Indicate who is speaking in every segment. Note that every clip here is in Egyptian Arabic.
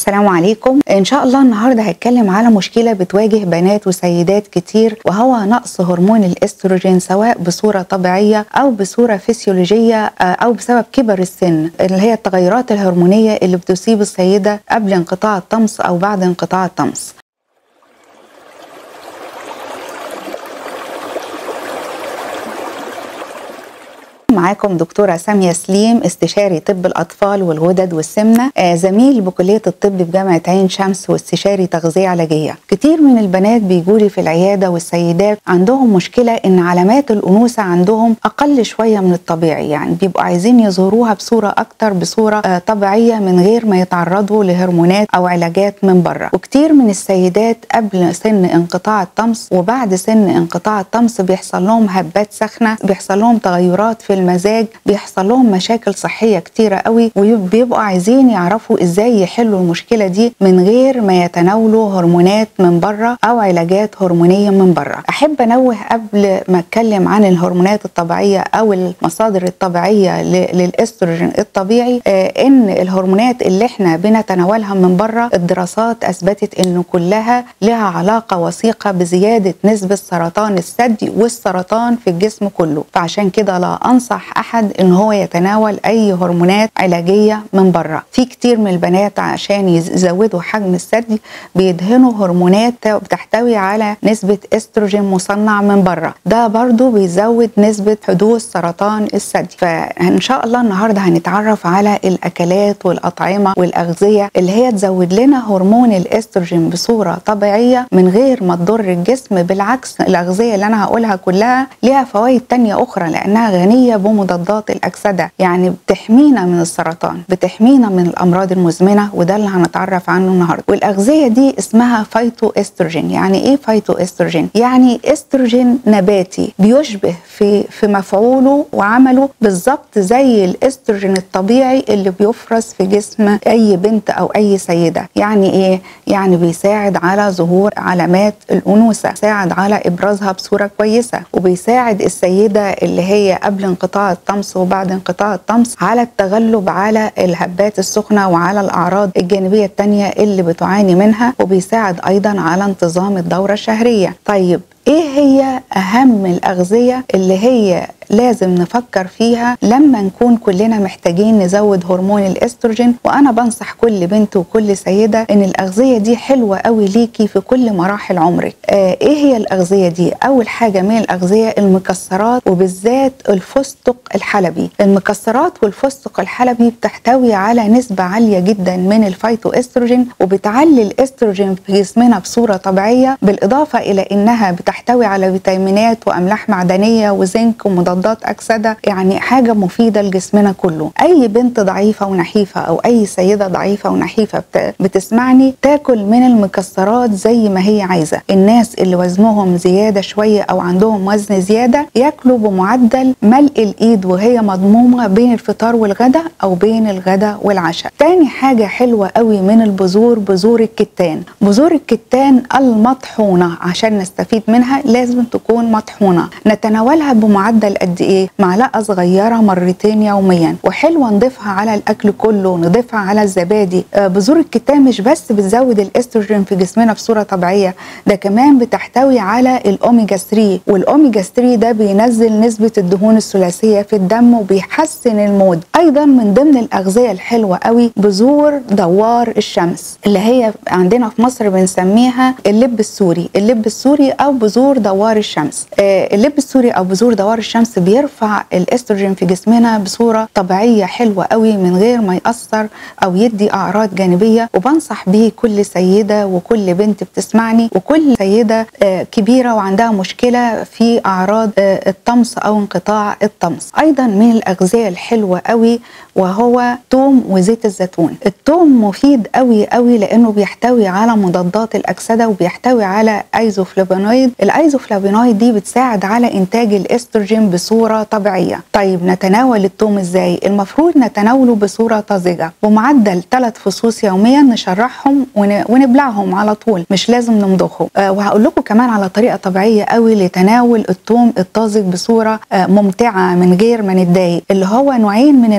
Speaker 1: السلام عليكم ان شاء الله النهارده هتكلم على مشكله بتواجه بنات وسيدات كتير وهو نقص هرمون الاستروجين سواء بصوره طبيعيه او بصوره فسيولوجيه او بسبب كبر السن اللي هي التغيرات الهرمونيه اللي بتصيب السيده قبل انقطاع الطمس او بعد انقطاع الطمس معاكم دكتورة سامية سليم استشاري طب الأطفال والغدد والسمنة آه زميل بكلية الطب بجامعة عين شمس واستشاري تغذية علاجية كتير من البنات بيجولي في العيادة والسيدات عندهم مشكلة إن علامات الأنوثة عندهم أقل شوية من الطبيعي يعني بيبقوا عايزين يظهروها بصورة أكتر بصورة آه طبيعية من غير ما يتعرضوا لهرمونات أو علاجات من بره وكتير من السيدات قبل سن انقطاع الطمس وبعد سن انقطاع الطمس بيحصل لهم هبات سخنة بيحصل لهم تغيرات في المزاج بيحصل لهم مشاكل صحيه كتيره قوي وبيبقوا عايزين يعرفوا ازاي يحلوا المشكله دي من غير ما يتناولوا هرمونات من بره او علاجات هرمونيه من بره احب انوه قبل ما اتكلم عن الهرمونات الطبيعيه او المصادر الطبيعيه للاستروجين الطبيعي آه ان الهرمونات اللي احنا بنتناولها من بره الدراسات اثبتت انه كلها لها علاقه وثيقه بزياده نسبه سرطان الثدي والسرطان في الجسم كله فعشان كده لا انصح ينصح احد ان هو يتناول اي هرمونات علاجيه من بره في كتير من البنات عشان يزودوا حجم الثدي بيدهنوا هرمونات بتحتوي على نسبه استروجين مصنع من بره ده برضو بيزود نسبه حدوث سرطان الثدي فان شاء الله النهارده هنتعرف على الاكلات والاطعمه والاغذيه اللي هي تزود لنا هرمون الاستروجين بصوره طبيعيه من غير ما تضر الجسم بالعكس الاغذيه اللي انا هقولها كلها ليها فوائد تانية اخرى لانها غنيه بمضادات الاكسده يعني بتحمينا من السرطان بتحمينا من الامراض المزمنه وده اللي هنتعرف عنه النهارده والاغذيه دي اسمها فايتو استروجين يعني ايه فايتو استروجين يعني استروجين نباتي بيشبه في في مفعوله وعمله بالظبط زي الاستروجين الطبيعي اللي بيفرز في جسم اي بنت او اي سيده يعني ايه يعني بيساعد على ظهور علامات الانوثه بيساعد على ابرازها بصوره كويسه وبيساعد السيده اللي هي قبل انقطاع الطمس وبعد انقطاع الطمس على التغلب على الهبات السخنة وعلى الأعراض الجانبية التانية اللي بتعاني منها وبيساعد أيضا على انتظام الدورة الشهرية طيب ايه هي اهم الاغذيه اللي هي لازم نفكر فيها لما نكون كلنا محتاجين نزود هرمون الاستروجين وانا بنصح كل بنت وكل سيده ان الاغذيه دي حلوه قوي ليكي في كل مراحل عمرك آه ايه هي الاغذيه دي اول حاجه من الاغذيه المكسرات وبالذات الفستق الحلبي المكسرات والفستق الحلبي بتحتوي على نسبه عاليه جدا من الفيتو استروجين وبتعلي الاستروجين في جسمنا بصوره طبيعيه بالاضافه الى انها بتحتوي على فيتامينات واملاح معدنيه وزنك ومضادات اكسده يعني حاجه مفيده لجسمنا كله اي بنت ضعيفه ونحيفه او اي سيده ضعيفه ونحيفه بتسمعني تاكل من المكسرات زي ما هي عايزه الناس اللي وزنهم زياده شويه او عندهم وزن زياده ياكلوا بمعدل ملء الايد وهي مضمومه بين الفطار والغداء او بين الغداء والعشاء تاني حاجه حلوه قوي من البذور بذور الكتان بذور الكتان المطحونه عشان نستفيد منها لازم تكون مطحونه نتناولها بمعدل قد ايه معلقه صغيره مرتين يوميا وحلوه نضيفها على الاكل كله نضيفها على الزبادي آه بذور الكتان مش بس بتزود الاستروجين في جسمنا بصوره طبيعيه ده كمان بتحتوي على الاوميجا 3 والاوميجا 3 ده بينزل نسبه الدهون الثلاثيه في الدم وبيحسن المود ايضا من ضمن الاغذيه الحلوه قوي بذور دوار الشمس اللي هي عندنا في مصر بنسميها اللب السوري اللب السوري او بذور دوار الشمس آه اللب السوري او بذور دوار الشمس بيرفع الاستروجين في جسمنا بصوره طبيعيه حلوه قوي من غير ما ياثر او يدي اعراض جانبيه وبنصح به كل سيده وكل بنت بتسمعني وكل سيده آه كبيره وعندها مشكله في اعراض آه الطمس او انقطاع الطمس ايضا من الاغذيه الحلوه قوي وهو توم وزيت الزيتون التوم مفيد قوي قوي لانه بيحتوي على مضادات الاكسده وبيحتوي على ايزوفلافونويد الايزوفلافونويد دي بتساعد على انتاج الاستروجين بصوره طبيعيه طيب نتناول التوم ازاي المفروض نتناوله بصوره طازجه بمعدل ثلاث فصوص يوميا نشرحهم ونبلعهم على طول مش لازم نمضخهم أه وهقول لكم كمان على طريقه طبيعيه قوي لتناول التوم الطازج بصوره أه ممتعه من غير ما نتضايق اللي هو نوعين من المخلل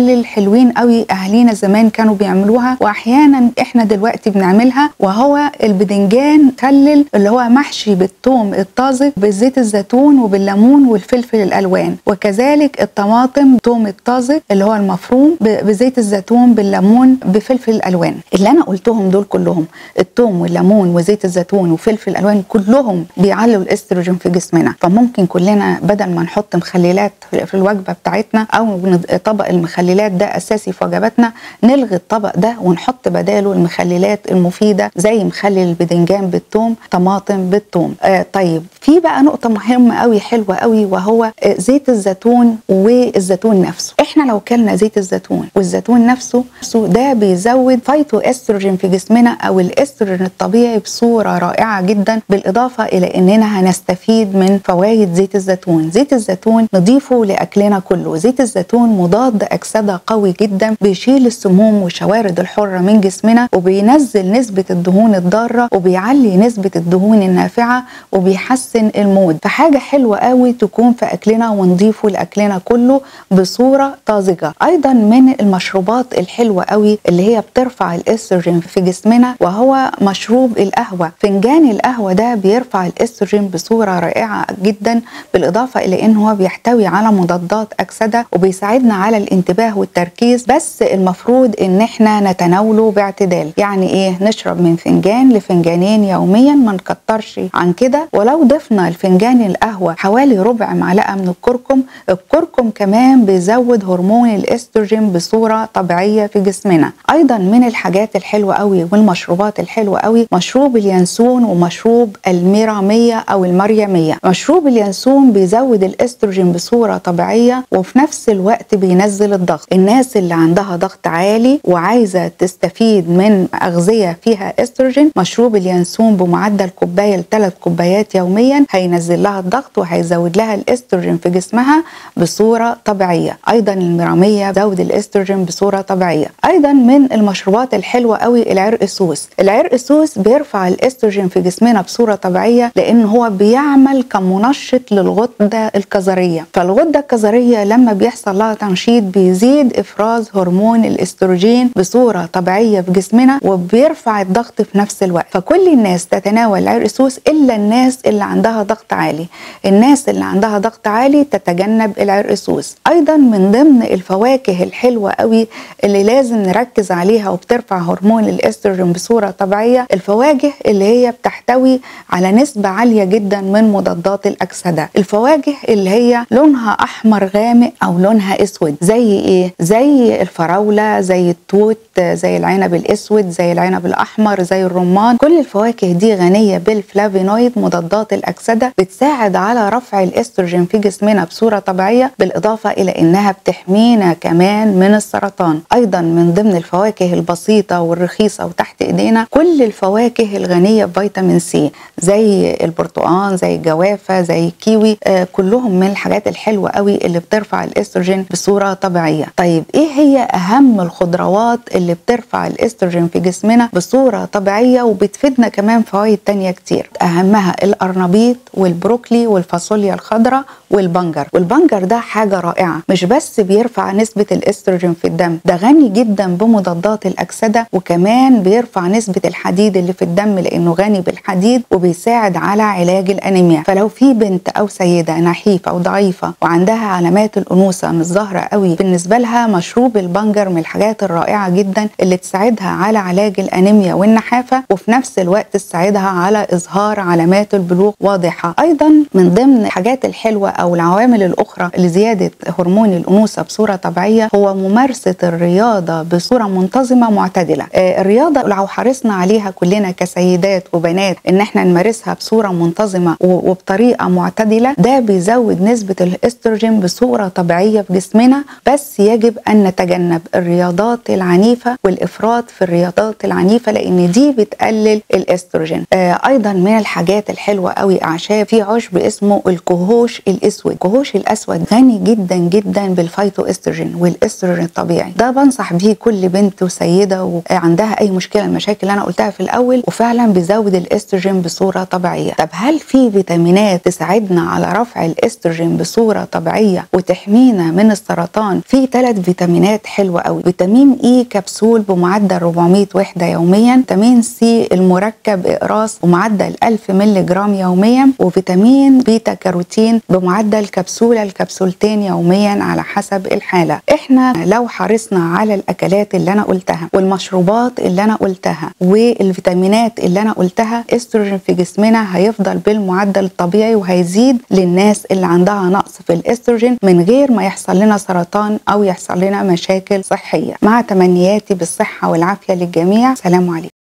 Speaker 1: مخلل حلوين قوي اهالينا زمان كانوا بيعملوها واحيانا احنا دلوقتي بنعملها وهو البدنجان مخلل اللي هو محشي بالثوم الطازج بزيت الزيتون وبالليمون والفلفل الالوان وكذلك الطماطم ثوم الطازج اللي هو المفروم بزيت الزيتون بالليمون بفلفل الالوان اللي انا قلتهم دول كلهم الثوم والليمون وزيت الزيتون وفلفل الالوان كلهم بيعلوا الاستروجين في جسمنا فممكن كلنا بدل ما نحط مخللات في الوجبه بتاعتنا او طبق المخللات ده اساسي في وجباتنا نلغي الطبق ده ونحط بداله المخللات المفيده زي مخلل البدنجان بالثوم طماطم بالثوم آه طيب في بقى نقطه مهمه قوي حلوه قوي وهو آه زيت الزيتون والزيتون نفسه احنا لو كلنا زيت الزيتون والزيتون نفسه ده بيزود فايتو استروجين في جسمنا او الاستروجين الطبيعي بصوره رائعه جدا بالاضافه الى اننا هنستفيد من فوائد زيت الزيتون زيت الزيتون نضيفه لاكلنا كله زيت الزيتون مضاد اكسده قوي جدا بيشيل السموم والشوارد الحره من جسمنا وبينزل نسبه الدهون الضاره وبيعلي نسبه الدهون النافعه وبيحسن المود فحاجه حلوه قوي تكون في اكلنا ونضيفه لاكلنا كله بصوره طازجه ايضا من المشروبات الحلوه قوي اللي هي بترفع الاستروجين في جسمنا وهو مشروب القهوه فنجان القهوه ده بيرفع الاستروجين بصوره رائعه جدا بالاضافه الى ان هو بيحتوي على مضادات اكسده وبيساعدنا على الانتباه والتركيز بس المفروض ان احنا نتناوله باعتدال يعني ايه نشرب من فنجان لفنجانين يوميا ما نكترش عن كده ولو ضفنا الفنجان القهوه حوالي ربع معلقه من الكركم الكركم كمان بيزود هرمون الاستروجين بصوره طبيعيه في جسمنا ايضا من الحاجات الحلوه قوي والمشروبات الحلوه قوي مشروب اليانسون ومشروب الميراميه او المريميه مشروب اليانسون بيزود الاستروجين بصوره طبيعيه وفي نفس الوقت بينزل الضغط الناس اللي عندها ضغط عالي وعايزه تستفيد من اغذيه فيها استروجين مشروب اليانسون بمعدل كوبايه لثلاث كوبايات يوميا هينزل لها الضغط وهيزود لها الاستروجين في جسمها بصوره طبيعيه ايضا الميراميه زود الاستروجين بصوره طبيعيه ايضا من المشروبات الحلوه قوي العرق السوس العرق السوس بيرفع الاستروجين في جسمنا بصوره طبيعيه لان هو بيعمل كمنشط للغده الكظريه فالغده الكظريه لما بيحصل لها تنشيط بيزيد افراز هرمون الاستروجين بصوره طبيعيه في جسمنا وبيرفع الضغط في نفس الوقت فكل الناس تتناول العرق السوس الا الناس اللي عندها ضغط عالي الناس اللي عندها ضغط عالي تتجنب العرق السوس ايضا من ضمن الفواكه الحلوه قوي اللي لازم نركز عليها وبترفع هرمون الاستروجين بصوره طبيعيه الفواكه اللي هي بتحتوي على نسبه عاليه جدا من مضادات الاكسده الفواكه اللي هي لونها احمر غامق او لونها اسود زي ايه زي الفراوله زي التوت زي العنب الاسود زي العنب الاحمر زي الرمان كل الفواكه دي غنيه بالفلافينويد مضادات الاكسده بتساعد على رفع الاستروجين في جسمنا بصوره طبيعيه بالاضافه الى انها بتحمينا كمان من السرطان ايضا من ضمن الفواكه البسيطه والرخيصه وتحت ايدينا كل الفواكه الغنيه بفيتامين سي زي البرتقال زي الجوافه زي الكيوي آه كلهم من الحاجات الحلوه قوي اللي بترفع الاستروجين بصوره طبيعيه طيب ايه هي اهم الخضروات اللي بترفع الاستروجين في جسمنا بصوره طبيعيه وبتفيدنا كمان فوائد تانية كتير اهمها القرنبيط والبروكلي والفاصوليا الخضراء والبنجر والبنجر ده حاجه رائعه مش بس بيرفع نسبه الاستروجين في الدم ده غني جدا بمضادات الاكسده وكمان بيرفع نسبه الحديد اللي في الدم لانه غني بالحديد وبيساعد على علاج الانيميا فلو في بنت او سيده نحيفه او ضعيفه وعندها علامات الانوثه مش ظاهره قوي بالنسبه لها مشروب البنجر من الحاجات الرائعه جدا اللي تساعدها على علاج الانيميا والنحافه وفي نفس الوقت تساعدها على اظهار علامات البلوغ واضحه ايضا من ضمن الحاجات الحلوه او العوامل الاخرى لزياده هرمون الانوثه بصوره طبيعيه هو ممارسه الرياضه بصوره منتظمه معتدله آه الرياضه لو حرصنا عليها كلنا كسيدات وبنات ان احنا نمارسها بصوره منتظمه وبطريقه معتدله ده بيزود نسبه الاستروجين بصوره طبيعيه في جسمنا بس يجب ان نتجنب الرياضات العنيفه والافراط في الرياضات العنيفه لان دي بتقلل الاستروجين آه ايضا من الحاجات الحلوه قوي اعشاب في عشب اسمه الكهوش الاسود الكهوش الاسود غني جدا جدا بالفايتو استروجين والاستروجين الطبيعي ده بنصح بيه كل بنت وسيده وعندها اي مشكله المشاكل اللي انا قلتها في الاول وفعلا بيزود الاستروجين بصوره طبيعيه طب هل في فيتامينات تساعدنا على رفع الاستروجين بصوره طبيعيه وتحمينا من السرطان في ثلاث فيتامينات حلوه قوي فيتامين اي كبسول بمعدل 400 وحده يوميا فيتامين سي المركب اقراص بمعدل 1000 مللي جرام يوميا وفيتامين بيتا كاروتين بمعدل كبسوله لكبسولتين يوميا على حسب الحاله احنا لو حرصنا على الاكلات اللي انا قلتها والمشروبات اللي انا قلتها والفيتامينات اللي انا قلتها استروجين في جسمنا هيفضل بالمعدل الطبيعي وهيزيد للناس اللي عندها نقص في الاستروجين من غير ما يحصل لنا سرطان او يحصل لنا مشاكل صحيه مع تمنياتي بالصحه والعافيه للجميع سلام عليكم